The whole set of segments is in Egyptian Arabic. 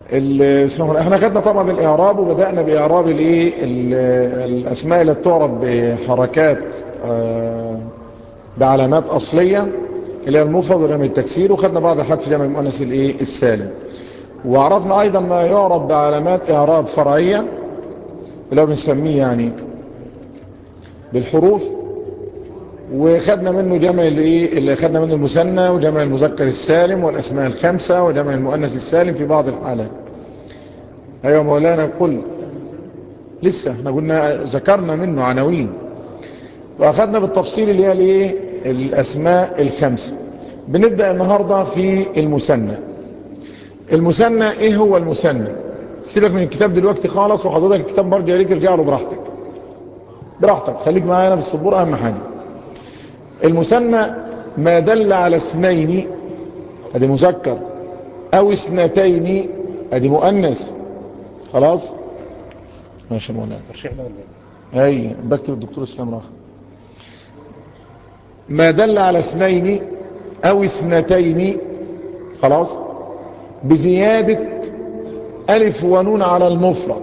احنا خدنا طبعا الاعراب وبدأنا باعراب الايه الاسماء اللي تعرب بحركات بعلامات اصلية اللي هي المفرد ولم التكسير وخدنا بعض الحدث جمع المؤنث الايه السالم وعرفنا ايضا ما يعرب بعلامات اعراب فرعية اللي هو بنسميه يعني بالحروف وخدنا منه جمع الايه اللي خدنا منه المثنى وجمع المذكر السالم والاسماء الخمسة وجمع المؤنث السالم في بعض الحالات ايوه مولانا قل لسه احنا قلنا ذكرنا منه عناوين واخدنا بالتفصيل اللي هي الايه الاسماء الخمسة بنبدأ النهاردة في المثنى المثنى ايه هو المثنى سيبك من الكتاب دلوقتي خالص وحضرتك الكتاب مرجع ليك ارجع له براحتك براحتك خليك معايا في السبورة اهم حاجة المثنى ما دل على اثنين ادي مذكر او اثنتين ادي مؤنث خلاص ماشي مولانا اي بكتب الدكتور اسلام راح ما دل على اثنين او اثنتين خلاص بزيادة ألف ونون على المفرد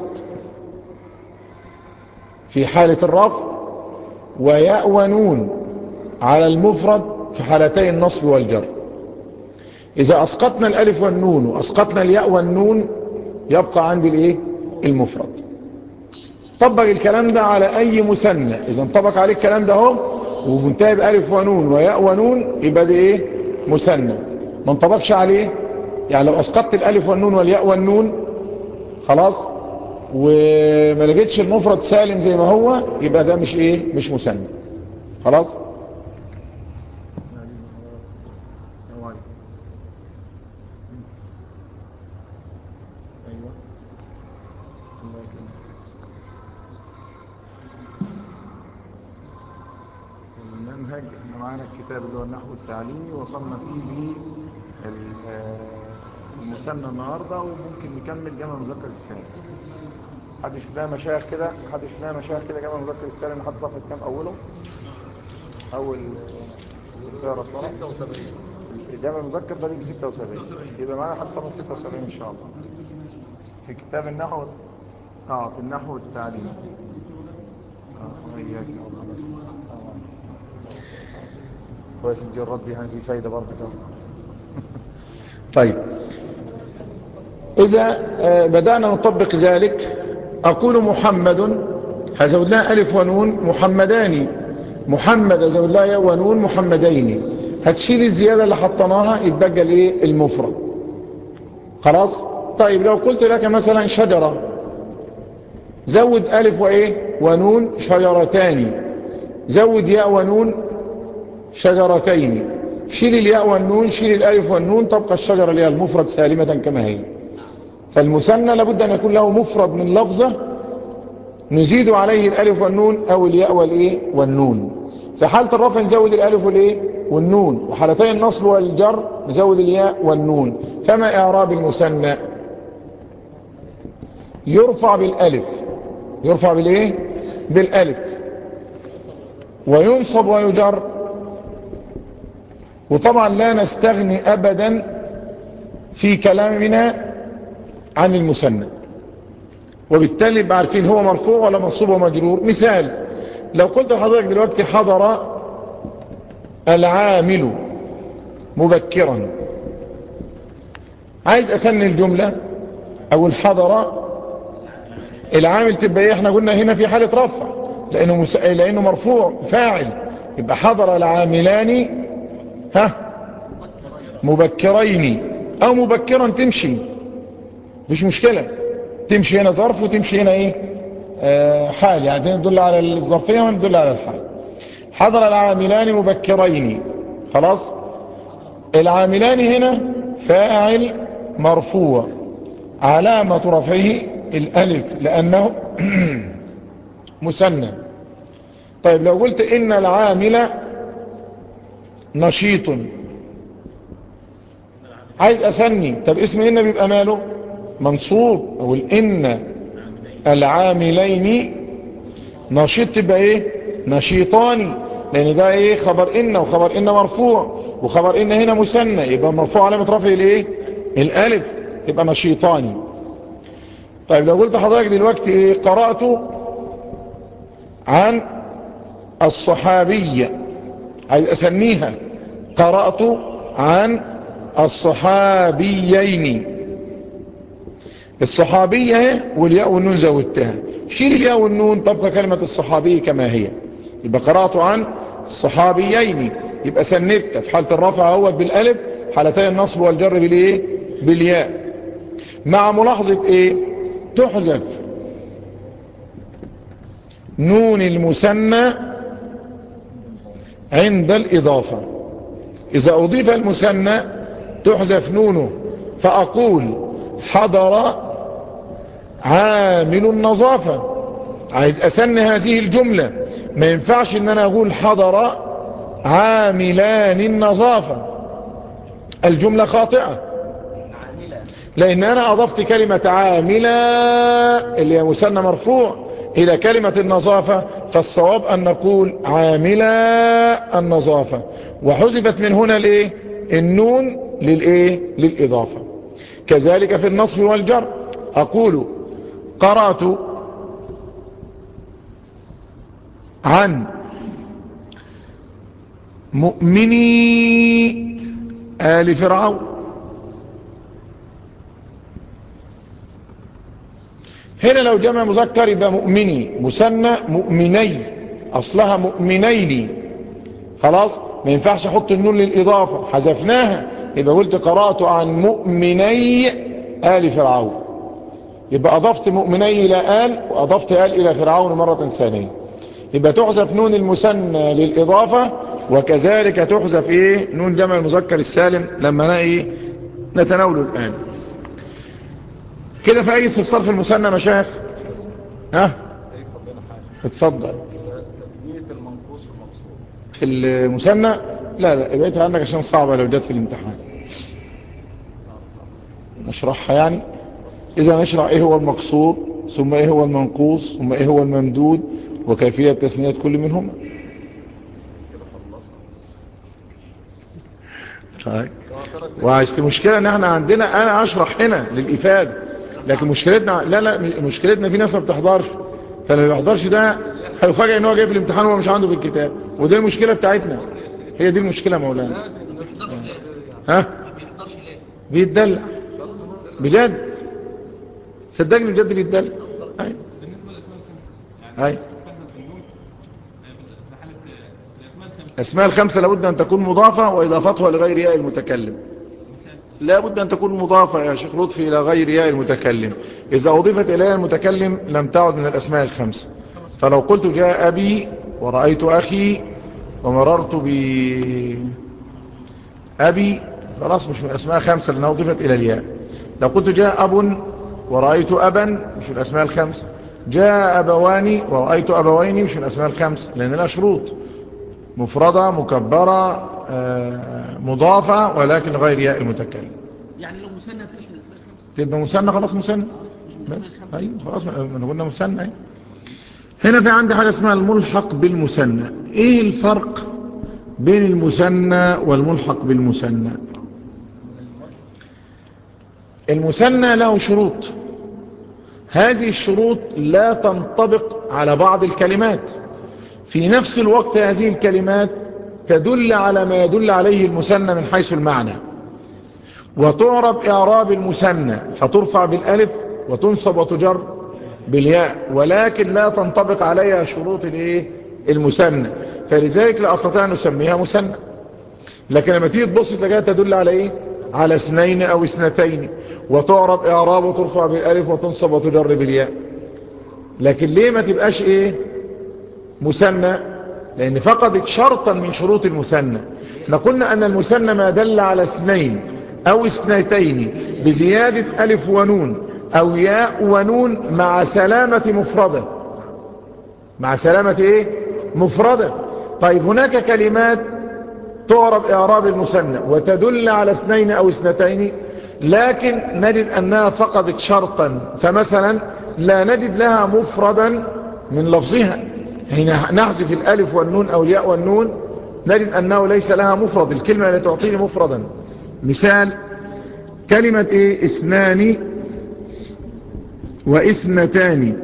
في حالة الرفع وياء ونون على المفرد في حالتي النصب والجر إذا أسقطنا الألف والنون وأسقطنا الياء والنون يبقى عندي الإيه؟ المفرد طبق الكلام ده على أي مثنى إذا انطبق عليه الكلام ده اهو ومنتهي بألف ونون وياء ونون يبقى ده إيه؟ مثنى ما انطبقش عليه يعني لو أسقطت الألف والنون والياء والنون خلاص وما لقيتش المفرد سالم زي ما هو يبقى ده مش إيه؟ مش مثنى خلاص المنهج احنا معانا الكتاب اللي هو النحو التعليمي وصلنا فيه المثنى النهارده وممكن نكمل جمع مذكر السالم حد شفناها مشايخ كده حد شفناها مشايخ كده جمع مذكر السالم لحد صفحه كام اوله اول اختيار 76 جمع المذكر ده بيجي 76 يبقى معانا لحد صفحه 76 ان شاء الله في كتاب النحو اه في النحو التعليمي اه وإياك كويس نجي الرد يعني في فايدة برضه طيب إذا بدأنا نطبق ذلك أقول محمد هزود لها ألف ونون محمدان محمد هزود لها ياء ونون محمدين هتشيل الزيادة اللي حطناها يتبقى الايه المفرد خلاص طيب لو قلت لك مثلا شجرة زود ألف وإيه ونون شجرتان زود ياء ونون شجرتين شيل الياء والنون شيل الالف والنون تبقى الشجرة اللي هي المفرد سالمة كما هي فالمثنى لابد أن يكون له مفرد من لفظة نزيد عليه الالف والنون أو الياء والايه والنون في حالة الرفع نزود الالف والايه والنون وحالتي النصب والجر نزود الياء والنون فما إعراب المثنى يرفع بالالف يرفع بالايه بالالف وينصب ويجر وطبعا لا نستغني ابدا في كلامنا عن المثنى وبالتالي بعرفين هو مرفوع ولا منصوب ومجرور مثال لو قلت لحضرتك دلوقتي حضر العامل مبكرا عايز اسني الجملة او الحضر العامل تبقى ايه احنا قلنا هنا في حالة رفع لانه, مس... لأنه مرفوع فاعل يبقى حضر العاملان ها مبكرين او مبكرا تمشي مفيش مشكلة تمشي هنا ظرف وتمشي هنا ايه آه حال يعني تدل على الظرفية وتدل على الحال حضر العاملان مبكرين خلاص العاملان هنا فاعل مرفوع علامة رفعه الالف لانه مثنى طيب لو قلت ان العامل نشيط عايز اسني طب اسم ان بيبقى ماله منصوب او الان العاملين نشيط تبقى ايه نشيطان لان ده ايه خبر ان وخبر ان مرفوع وخبر ان هنا مثنى يبقى مرفوع علامه رفعه الايه الالف يبقى نشيطان طيب لو قلت حضرتك دلوقتي ايه قرأت عن الصحابية عايز اسميها قرأت عن الصحابيين الصحابية والياء والنون زودتها شيل الياء والنون تبقى كلمة الصحابي كما هي يبقى قرأت عن الصحابيين يبقى سندت في حالة الرفع هو بالالف حالتين النصب والجر بالايه بالياء مع ملاحظة ايه تحذف نون المثنى عند الإضافة إذا أضيف المثنى تحذف نونه فأقول حضر عامل النظافة عايز أسن هذه الجملة ما ينفعش ان انا اقول حضر عاملان النظافة الجملة خاطئة لان انا اضفت كلمة عاملة اللي هي مثنى مرفوع الى كلمة النظافة فالصواب ان نقول عاملة النظافة وحذفت من هنا الايه النون للايه للاضافة كذلك في النصب والجر اقول قرأت عن مؤمني آل فرعون هنا لو جمع مذكر يبقى مؤمني مثنى مؤمني اصلها مؤمنين خلاص ما ينفعش احط النون للاضافه حذفناها يبقى قلت قرات عن مؤمني ال فرعون يبقى اضفت مؤمني الى ال واضفت ال الى فرعون مره ثانيه يبقى تحذف نون المثنى للاضافه وكذلك تحذف ايه نون جمع المذكر السالم لما ايه نتناوله الان كده في اي استفسار في المثنى مشايخ ها اتفضل تثنية المنقوص والمقصود في المثنى لا لا ابعدها عنك عشان صعبة لو جت في الامتحان نشرحها يعني اذا نشرح ايه هو المقصور ثم ايه هو المنقوص ثم ايه هو الممدود وكيفية تثنية كل منهما طيب وعشت مشكلة ان احنا عندنا انا اشرح هنا للافادة لكن مشكلتنا لا لا مشكلتنا في ناس ما بتحضرش فاللي ما بيحضرش ده هيفاجئ ان هو جاي في الامتحان وهو مش عنده في الكتاب ودي المشكلة بتاعتنا هي دي المشكلة مولانا ها بيتدلع بجد صدقني بجد بيتدلع ايوه بالنسبة للأسماء الخمسة يعني ايوه تحذف في النون آه، في في حالة آه، الأسماء الخمسة الاسماء الخمسة لابد ان تكون مضافة واضافتها لغير ياء المتكلم لابد ان تكون مضافة يا شيخ لطفي الى غير ياء المتكلم اذا اضيفت الى المتكلم لم تعد من الاسماء الخمسة فلو قلت جاء ابي ورأيت اخي ومررت ب ابي خلاص مش من الاسماء الخمسة لانها اضيفت الى الياء لو قلت جاء اب ورأيت ابا مش من الاسماء الخمسة جاء ابوان ورأيت ابوين مش من الاسماء الخمسة لان لها شروط مفردة مكبرة آه، مضافة ولكن غير ياء المتكلم يعني لو مثنى تبقاش من الاسماء الخمسه تبقى مثنى خلاص مثنى مش من الاسماء بس الخمسه ايوه خلاص ما ما قلنا مثنى أيوة. هنا في عندي حاجه اسمها الملحق بالمثنى ايه الفرق بين المثنى والملحق بالمثنى المثنى له شروط هذه الشروط لا تنطبق على بعض الكلمات في نفس الوقت هذه الكلمات تدل على ما يدل عليه المثنى من حيث المعنى وتعرب إعراب المثنى فترفع بالألف وتنصب وتجر بالياء ولكن لا تنطبق عليها شروط الايه المثنى فلذلك لا أستطيع أن نسميها مثنى لكن لما تيجي تبص تلاقيها تدل على ايه على اثنين أو اثنتين وتعرب إعراب وترفع بالألف وتنصب وتجر بالياء لكن ليه ما تبقاش ايه مثنى لأن فقدت شرطا من شروط المثنى احنا قلنا أن المثنى ما دل على اثنين أو اثنتين بزيادة ألف ونون أو ياء ونون مع سلامة مفردة مع سلامة إيه؟ مفردة طيب هناك كلمات تعرب إعراب المثنى وتدل على اثنين أو اثنتين لكن نجد أنها فقدت شرطا فمثلا لا نجد لها مفردا من لفظها حين نحذف الألف والنون أو الياء والنون نجد أنه ليس لها مفرد الكلمة لا تعطيني مفردا مثال كلمة إيه اثنان واثنتان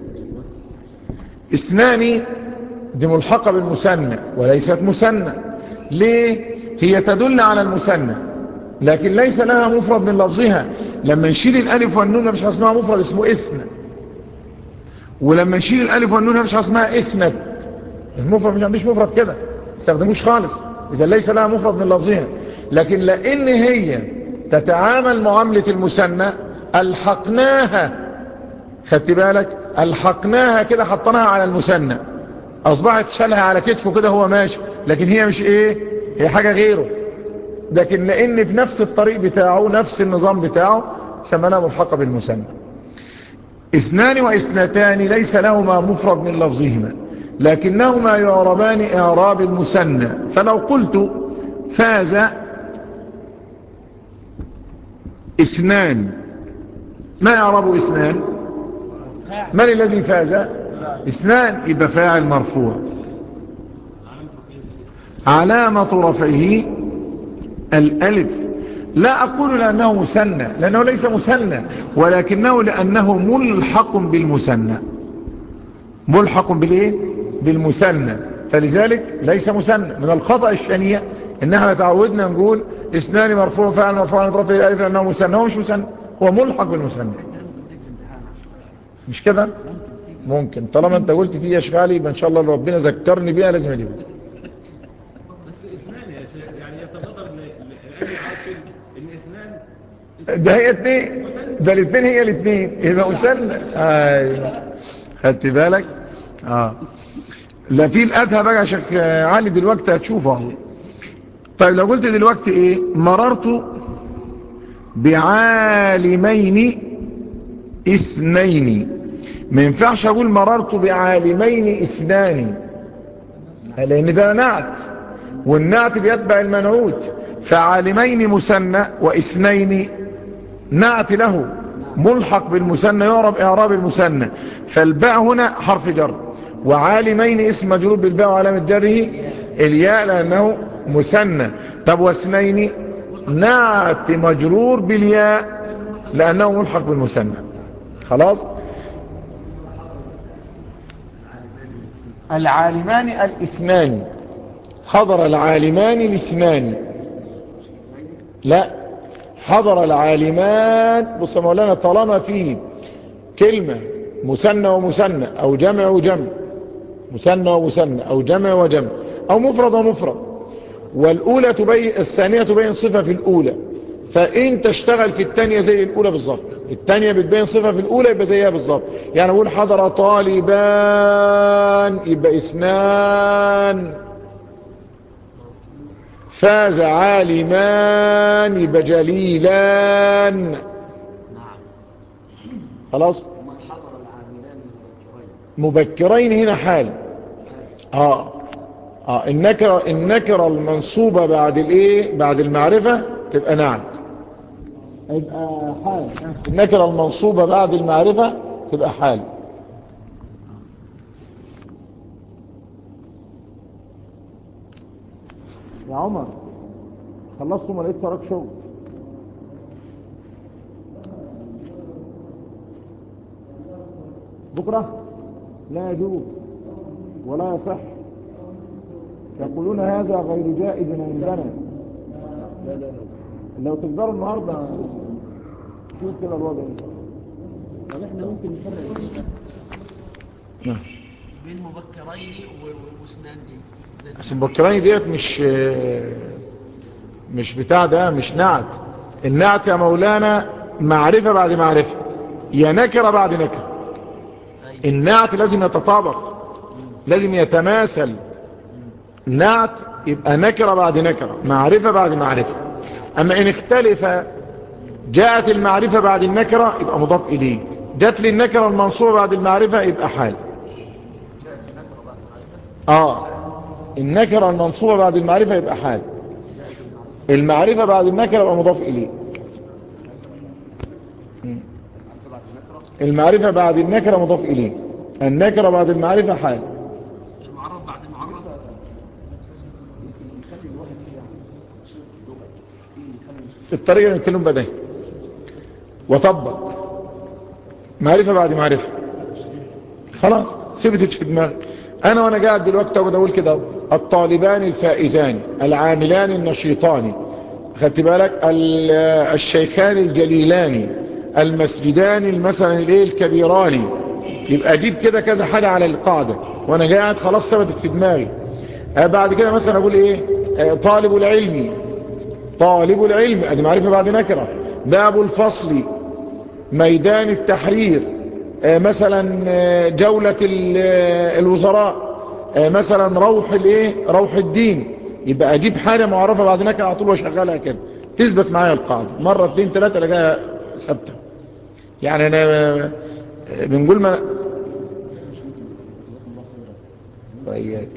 اثنان دي ملحقة بالمثنى وليست مثنى ليه هي تدل على المثنى لكن ليس لها مفرد من لفظها لما نشيل الالف والنون مفيش حاجه اسمها مفرد اسمه اثنى ولما نشيل الالف والنون مفيش حاجه اسمها اثنت المفرد مش عنديش مفرد كده استخدموش خالص اذا ليس لها مفرد من لفظها لكن لان هي تتعامل معاملة المثنى الحقناها خدت بالك الحقناها كده حطناها على المثنى اصبحت شالها على كتفه كده هو ماشي لكن هي مش ايه هي حاجة غيره لكن لان في نفس الطريق بتاعه نفس النظام بتاعه سمناه ملحقة بالمثنى اثنان واثنتان ليس لهما مفرد من لفظهما لكنهما يعربان اعراب المثنى فلو قلت فاز اثنان ما يعرب اثنان من الذي فاز اثنان يبقى فاعل مرفوع علامة رفعه الالف لا اقول لانه مثنى لانه ليس مثنى ولكنه لانه ملحق بالمثنى ملحق بالايه بالمثنى فلذلك ليس مثنى من الخطأ الشنيع ان احنا تعودنا نقول اثنان مرفوع فاعل مرفوع على رفعه الالف لانه مثنى هو مش مثنى هو ملحق بالمثنى مش كده ممكن طالما انت قلت دي يا شيخ علي يبقى ان شاء الله لو ربنا ذكرني بيها لازم اجيبها بس اثنان يا شيخ يعني يتبادر لأي عاقل ان اثنان ده هي اتنين ده الاثنين هي الاثنين يبقى مثنى ايوه خدت بالك اه لا في الادهى بقى يا شيخ علي دلوقتي هتشوفه اهو طيب لو قلت دلوقتي ايه مررت بعالمين اثنين ما ينفعش اقول مررت بعالمين اثنان لان ده نعت والنعت بيتبع المنعوت فعالمين مثنى واثنين نعت له ملحق بالمثنى يعرب اعراب المثنى فالباء هنا حرف جر وعالمين اسم مجرور بالباء وعلامه جره الياء لانه مثنى طب واثنين نعت مجرور بالياء لانه ملحق بالمثنى خلاص العالمان الاثنان حضر العالمان الاثنان لا حضر العالمان بص يا مولانا طالما في كلمة مثنى ومثنى او جمع وجمع مثنى ومثنى او جمع وجمع او مفرد ومفرد والاولى تبين الثانية تبين صفة في الاولى فان تشتغل في الثانية زي الاولى بالظبط الثانية بتبين صفة في الاولى يبقى زيها بالظبط يعني اقول حضر طالبان يبقى اثنان فاز عالمان يبقى جليلان خلاص مبكرين هنا حال اه اه النكرة النكرة المنصوبة بعد الايه بعد المعرفة تبقى نعت يبقى حال النكرة المنصوبة بعد المعرفة تبقى حال يا عمر خلصتم ولا لسه وراك شغل بكرة لا يجوز ولا يصح يقولون هذا غير جائز عندنا لو تقدروا النهاردة شوف كده الوضع ايه طب احنا ممكن نفرق بين- نعم بين مبكرين و- و- واسنان دي زي بس المبكراني ديت مش مش بتاع ده مش نعت النعت يا مولانا معرفة بعد معرفة يا نكرة بعد نكرة أيوة. النعت لازم يتطابق لازم يتماثل نعت يبقى نكرة بعد نكرة معرفة بعد معرفة اما ان اختلف جاءت المعرفة بعد النكرة يبقى مضاف اليه جات لي النكرة المنصوبة بعد المعرفة يبقى حال اه النكرة المنصوبة بعد المعرفة يبقى حال المعرفة بعد النكرة يبقى مضاف اليه مم. المعرفة بعد النكرة مضاف اليه النكرة بعد المعرفة حال المعرف بعد المعرف الطريقة اللي نتكلم بداية وطبق معرفة بعد معرفة خلاص ثبتت في دماغي انا وانا قاعد دلوقتي اقعد اقول كده الطالبان الفائزان العاملان النشيطان خدت بالك ال- الشيخان الجليلان المسجدان مثلا الايه الكبيران يبقى اجيب كده كذا حاجة على القاعدة وانا قاعد خلاص ثبتت في دماغي آه بعد كده مثلا اقول ايه آه طالب العلم طالب العلم ادي معرفة بعد نكرة باب الفصل ميدان التحرير آه مثلا آه جولة ال- آه الوزراء آه مثلا روح الايه روح الدين يبقى اجيب حاجة معرفة بعد نكرة على طول واشغلها كده تثبت معايا القاعدة مرة اتنين تلاتة لقاها ثابته يعني انا آه، بنقول ما وإياك.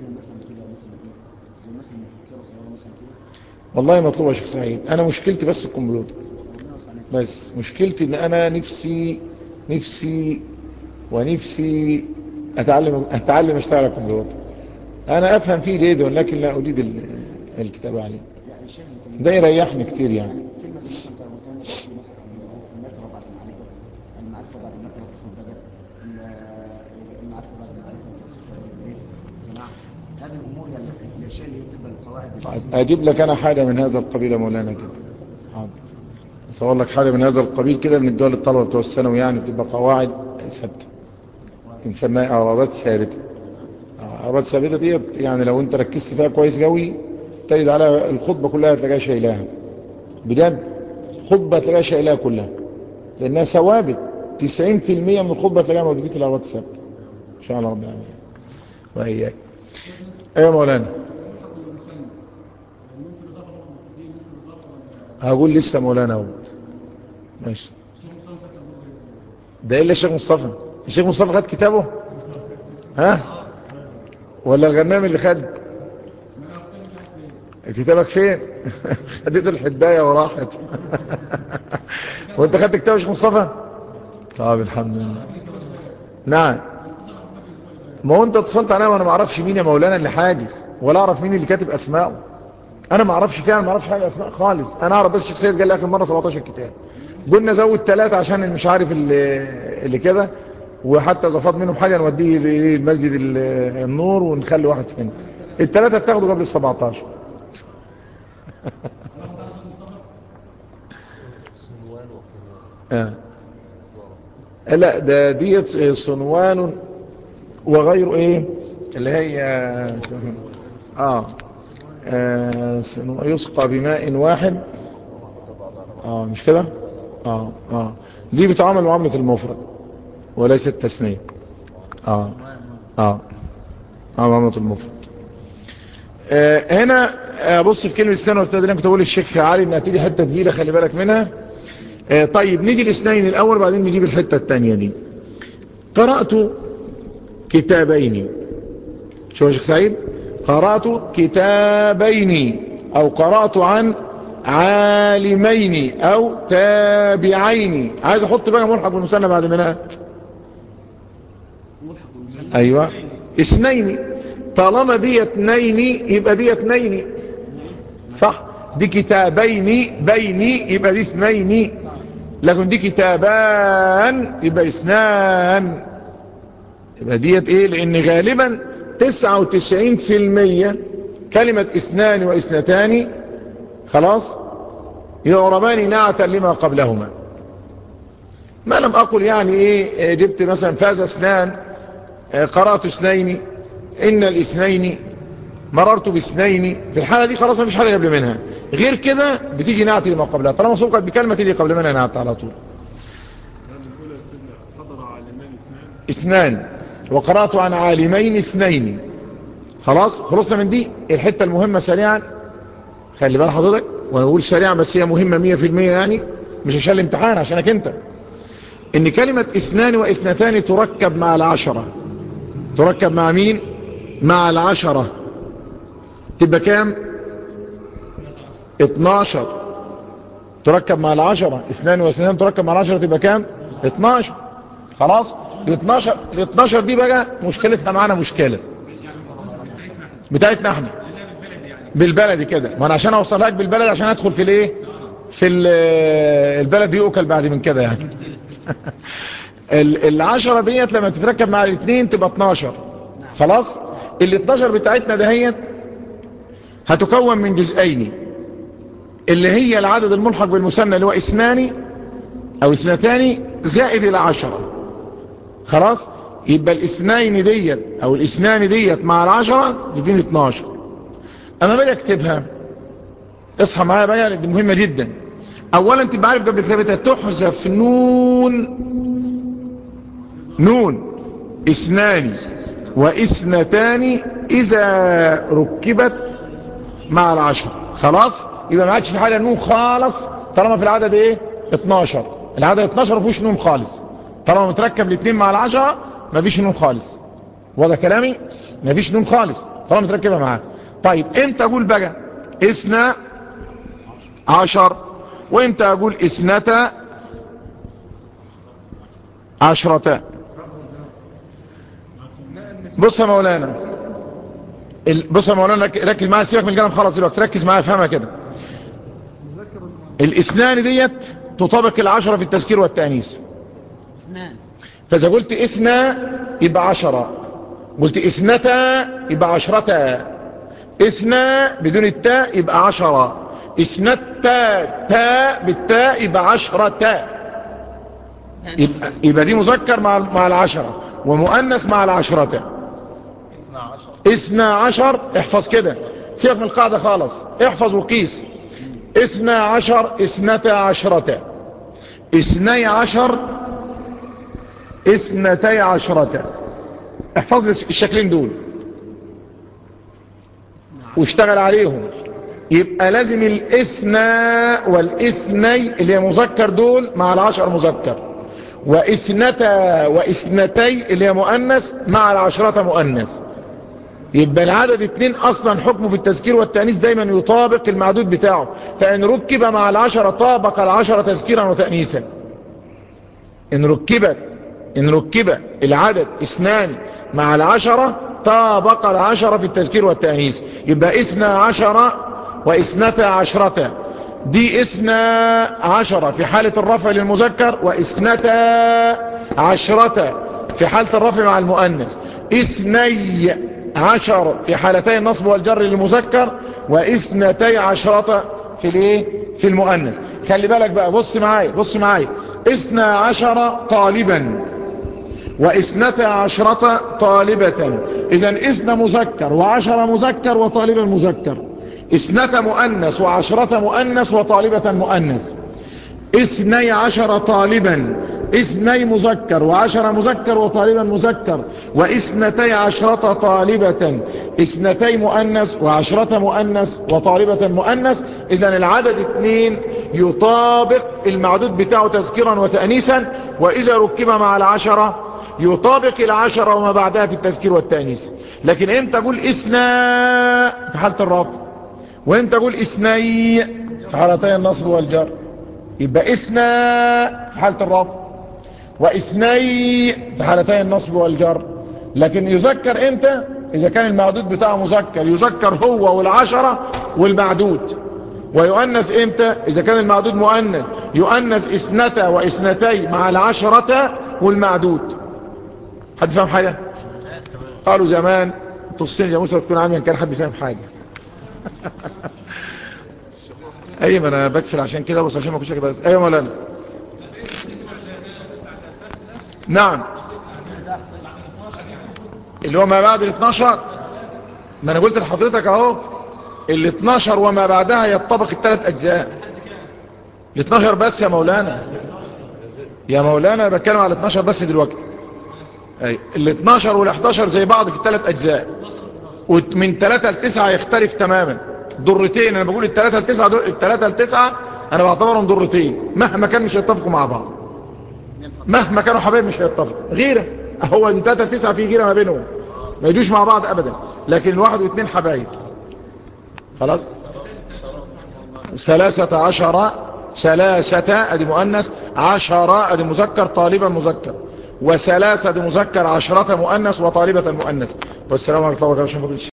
والله مطلوب يا شيخ سعيد انا مشكلتي بس الكمبيوتر بس مشكلتي ان انا نفسي نفسي ونفسي اتعلم اتعلم اشتغل على الكمبيوتر انا افهم فيه جيدا ولكن لا اريد ال- الكتابة عليه ده يريحني كتير يعني كلمة مثلا انت قلتها في مثلا النكرة بعد المعرفة المعرفة بعد النكرة اسم البدء المعرفة بعد المعرفة اسم ايه يا جماعة هذه الامور يعني الاشياء اللي بتبقى القواعد اجيب لك انا حاجة من هذا القبيل يا مولانا كده حاضر اصور لك حاجة من هذا القبيل كده من الدول الطلبة بتوع الثانوي يعني بتبقى قواعد ثابتة بنسميها اعرابات ثابتة اعرابات ثابتة ديت يعني لو انت ركزت فيها كويس قوي تجد على الخطبة كلها تلاقيها شايلاها بجد خطبة تلاقيها شايلاها كلها لانها ثوابت 90% من الخطبة تلاقيها موجودة في الاعرابات الثابتة ان شاء الله رب العالمين واياك ايه يا مولانا هقول لسه مولانا اهو ماشي ده الا الشيخ مصطفى الشيخ مصطفى خد كتابه ها ولا الغنام اللي خد كتابك فين خدته الحداية وراحت وانت خدت كتاب الشيخ مصطفى طب الحمد لله نعم ما هو انت اتصلت عليا وانا ما اعرفش مين يا مولانا اللي حاجز ولا اعرف مين اللي كاتب اسمائه انا ما اعرفش فيها ما اعرفش حاجه اسماء خالص انا اعرف بس الشيخ سيد قال لي اخر مره 17 كتاب قلنا زود ثلاثه عشان اللي مش عارف اللي, اللي كده وحتى زفاض منهم حاجه نوديه لمسجد ال- النور ونخلي واحد هنا الثلاثه اتاخدوا قبل ال 17 آه. لا ده ديت صنوان وغير ايه اللي هي اه, آه صنو- يسقى بماء واحد اه مش كده اه اه دي بتعامل معاملة المفرد وليس التثنية اه اه اه معاملة المفرد آه هنا آه بص في كلمة السنة والثلاثة اللي أنا كنت بقول الشيخ علي انها تيجي حتة تقيلة خلي بالك منها آه طيب نيجي الاثنين الاول بعدين نجيب الحتة الثانية دي قرأت كتابين شو يا شيخ سعيد قرأت كتابين او قرأت عن عالمين او تابعين عايز احط بقى ملحق بالمثنى بعد منها ايوه اثنين طالما دي اثنين يبقى دي اثنين صح دي كتابين بيني يبقى دي اثنين لكن دي كتابان يبقى اثنان يبقى ديت ايه لان غالبا 99% كلمة اثنان واثنتان خلاص يعربان نعتا لما قبلهما ما لم اقل يعني ايه جبت مثلا فاز اثنان قرأت اثنين ان الاثنين مررت باثنين في الحالة دي خلاص ما فيش حاجة قبل منها غير كده بتيجي نعت لما قبلها طالما سبقت بكلمة تيجي قبل منها نعت على طول حضر عالمان اثنان اثنان وقرأت عن عالمين اثنين خلاص خلصنا من دي الحتة المهمة سريعا خلي بال حضرتك وانا بقول سريعا بس هي مهمة مية في المية يعني مش عشان الامتحان عشانك انت ان كلمة اثنان واثنتان تركب مع العشرة تركب مع مين مع العشرة تبقى كام 12 تركب مع العشرة اثنان واثنان تركب مع العشرة تبقى كام 12 خلاص ال 12 ال 12 دي بقى مشكلتها معانا مشكلة بتاعتنا احنا بالبلدي كده ما انا عشان اوصلها لك بالبلد عشان ادخل في الايه في ال- البلد يؤكل بعد من كده يعني ال- العشرة ديت لما تتركب مع الاثنين تبقى 12 خلاص ال 12 بتاعتنا دهيت هتكون من جزئين اللي هي العدد الملحق بالمثنى اللي هو اثنان او اثنتان زائد العشرة خلاص يبقى الاثنين ديت او الاثنان ديت مع العشرة تديني 12 انا باجي اكتبها اصحى معايا بقى لأن دي مهمة جدا اولا تبقى عارف قبل كتابتها تحذف نون نون اثنان واثنتان اذا ركبت مع العشر خلاص يبقى ما عادش في حاجه نون خالص طالما في العدد ايه 12 العدد 12 ما فيهوش نون خالص طالما متركب الاثنين مع العشرة ما فيش نون خالص واضح كلامي ما فيش نون خالص طالما متركبه معاه طيب امتى اقول بقى اثنى عشر وامتى اقول اثنتا عشرتا بص يا مولانا ال- بص يا مولانا رك- ركز معايا سيبك من الكلام خلاص دلوقتي ركز معايا افهمها كده الاثنان ديت تطابق العشرة في التذكير والتأنيث اثنان فاذا قلت اثنى يبقى عشرة قلت اثنتا يبقى عشرتا اثنى بدون التاء يبقى عشرة اثنتا تاء بالتاء يبقى عشرتا يبقى, يبقى دي مذكر مع مع العشرة ومؤنث مع العشرة اثنى عشر احفظ كده سيبك من القاعدة خالص احفظ وقيس اثنى عشر اثنتا عشرة اثني عشر اثنتي عشرة احفظ لي الشكلين دول واشتغل عليهم يبقى لازم الاثنى والاثني اللي هي مذكر دول مع العشر مذكر واثنتا واثنتي اللي هي مؤنث مع العشرة مؤنث يبقى العدد اتنين اصلا حكمه في التذكير والتأنيث دايما يطابق المعدود بتاعه فان ركب مع العشرة طابق العشرة تذكيرا وتأنيثا ان ركبت ان ركب العدد اثنان مع العشرة طابق العشرة في التذكير والتأنيث يبقى اثنى عشرة واثنتا عشرة دي اثنى عشرة في حالة الرفع للمذكر واثنتا عشرة في حالة الرفع مع المؤنث اثني عشر في حالتي النصب والجر للمذكر واثنتي عشرة في الايه في المؤنث خلي بالك بقى بص معايا بص معايا اثنى عشر طالبا واثنتا عشرة طالبة اذا اثنى مذكر وعشر مذكر وطالبا مذكر اثنتا مؤنث وعشرة مؤنث وطالبة مؤنث اثني عشر طالبا اثني مذكر وعشر مذكر وطالبا مذكر واثنتي عشرة طالبة اثنتي مؤنث وعشرة مؤنث وطالبة مؤنث اذا العدد اثنين يطابق المعدود بتاعه تذكيرا وتأنيسا واذا ركب مع العشرة يطابق العشرة وما بعدها في التذكير والتأنيس لكن امتى اقول اثنى في حالة الرفع وامتى اقول اثني في حالتي النصب والجر يبقى اثنى في حالة الرفع واثني في حالتي النصب والجر لكن يذكر امتى اذا كان المعدود بتاعه مذكر يذكر هو والعشرة والمعدود ويؤنث امتى اذا كان المعدود مؤنث يؤنث اثنتا واثنتي مع العشرة والمعدود حد فاهم حاجة قالوا زمان تصين يا موسى تكون عاميا كان حد فاهم حاجة ايوه انا بكفل عشان كده بس عشان ما كنتش كده ايوه مولانا نعم اللي هو ما بعد ال 12 ما انا قلت لحضرتك اهو ال 12 وما بعدها يتطبق الثلاث اجزاء ال 12 بس يا مولانا يا مولانا انا بتكلم على ال 12 بس دلوقتي اي ال 12 وال 11 زي بعض في الثلاث اجزاء ومن 3 ل 9 يختلف تماما ضرتين انا بقول الثلاثة لتسعة دول الثلاثة لتسعة انا بعتبرهم ضرتين مهما كان مش هيتفقوا مع بعض مهما كانوا حبايب مش هيتفقوا غيرة هو من ثلاثة لتسعة في غيرة ما بينهم ما يجوش مع بعض ابدا لكن الواحد واثنين حبايب خلاص ثلاثة عشر ثلاثة ادي مؤنث عشرة ادي مذكر طالبا مذكر وثلاثة ادي مذكر عشرة مؤنث وطالبة مؤنث والسلام عليكم ورحمة الله وبركاته